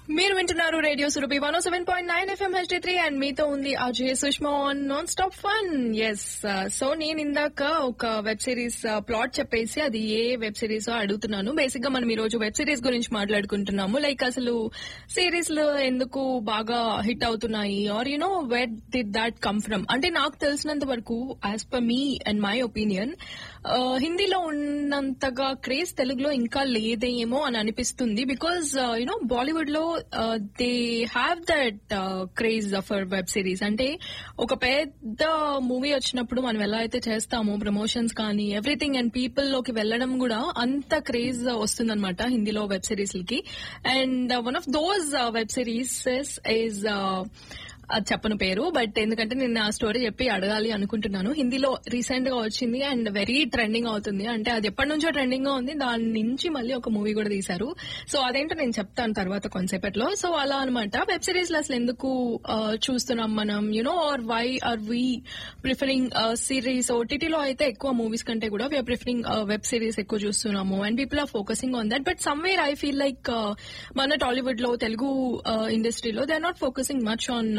మీరు వింటున్నారు radio Surabhi one seven point nine FM HD three and మీతో ఉంది Ajay Sushma on non stop fun yes so నేను ఇందాక ఒక వెబ్ సిరీస్ ప్లాట్ చెప్పేసి అది ఏ వెబ్ సిరీస్ అడుగుతున్నాను బేసిక్ గా మనం ఈ రోజు వెబ్ సిరీస్ గురించి మాట్లాడుకుంటున్నాము లైక్ అసలు సిరీస్ లో ఎందుకు బాగా హిట్ అవుతున్నాయి or you know what did that come from అంటే నాకు తెలిసినంత వరకు as per me and my opinion హిందీలో ఉన్నంతగా క్రేజ్ తెలుగులో ఇంకా లేదేమో అని అనిపిస్తుంది బికాస్ యునో బాలీవుడ్ లో they have that craze for web series అంటే ఒక పెద్ద మూవీ వచ్చినప్పుడు మనం ఎలా అయితే చేస్తామో ప్రమోషన్స్ కానీ ఎవ్రీథింగ్ అండ్ పీపుల్ లోకి వెళ్ళడం కూడా అంత క్రేజ్ వస్తుందన్నమాట హిందీలో వెబ్ సిరీస్ కి and one of those web series is అది చెప్పను పేరు బట్ ఎందుకంటే నేను ఆ స్టోరీ చెప్పి అడగాలి అనుకుంటున్నాను హిందీలో రీసెంట్ గా వచ్చింది అండ్ వెరీ ట్రెండింగ్ అవుతుంది అంటే అది ఎప్పటి నుంచో ట్రెండింగ్ గా ఉంది దాని నుంచి మళ్ళీ ఒక మూవీ కూడా తీశారు సో అదేంటో నేను చెప్తాను తర్వాత కొంతసేపట్లో సో అలా అనమాట వెబ్ సిరీస్ లో అసలు ఎందుకు ఆ, చూస్తున్నాం మనం you know or why are we preferring series ఓటీటీలో అయితే ఎక్కువ మూవీస్ కంటే కూడా వీఆర్ ప్రిఫరింగ్ వెబ్ సిరీస్ ఎక్కువ చూస్తున్నాము and people are focusing on that but somewhere I feel like మన టాలీవుడ్ లో తెలుగు ఇండస్ట్రీలో they are not focusing much on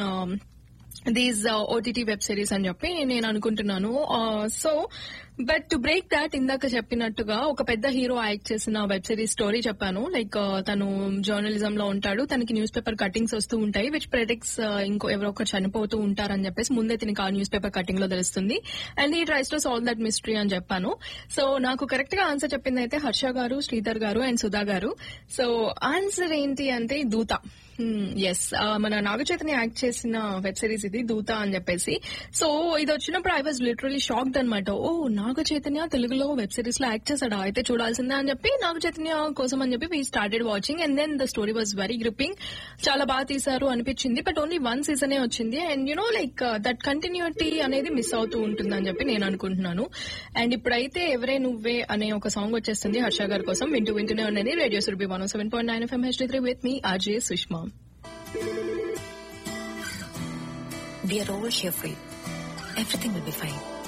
these OTT web series అని చెప్పి నేను అనుకుంటున్నాను so but to break that ఇందాక చెప్పినట్టుగా ఒక పెద్ద హీరో యాక్ట్ చేసిన వెబ్ సిరీస్ స్టోరీ చెప్పాను లైక్ తను జర్నలిజం లో ఉంటాడు తనకి న్యూస్ పేపర్ కటింగ్స్ వస్తూ ఉంటాయి విచ్ ప్రెడిక్ట్స్ ఇంకో ఎవరో ఒకరు చనిపోతూ ఉంటారని చెప్పేసి ముందే తినకి ఆ న్యూస్ పేపర్ కటింగ్ లో తెలుస్తుంది అండ్ ఈ tries to solve that mystery అని చెప్పాను సో నాకు కరెక్ట్ గా ఆన్సర్ చెప్పింది అయితే హర్ష గారు శ్రీధర్ గారు అండ్ సుధా గారు సో ఆన్సర్ ఏంటి అంటే దూత ఎస్ మన నాగచైతన్య యాక్ట్ చేసిన వెబ్ సిరీస్ ఇది దూత అని చెప్పేసి సో ఇది వచ్చినప్పుడు ఐ వాజ్ లిటరలీ షాక్డ్ అనమాట ఓ నాగ చైతన్య తెలుగులో వెబ్ సిరీస్ లో యాక్ట్ చేశాడా అయితే చూడాల్సిందే అని చెప్పి నాగ చైతన్య కోసం అని చెప్పి we started watching and then the story was very gripping చాలా బాగా తీశారు అనిపించింది బట్ ఓన్లీ వన్ సీజనే వచ్చింది and you know like that continuity అనేది మిస్ అవుతూ ఉంటుంది అని చెప్పి నేను అనుకుంటున్నాను అండ్ ఇప్పుడైతే ఎవరే నువ్వే అనే ఒక సాంగ్ వచ్చేస్తుంది హర్ష గారి కోసం వింటూ వింటూనే ఉన్నది radio Surabhi one seven point nine FM H three with మీ RJ Sushma We are all here for you. Everything will be fine.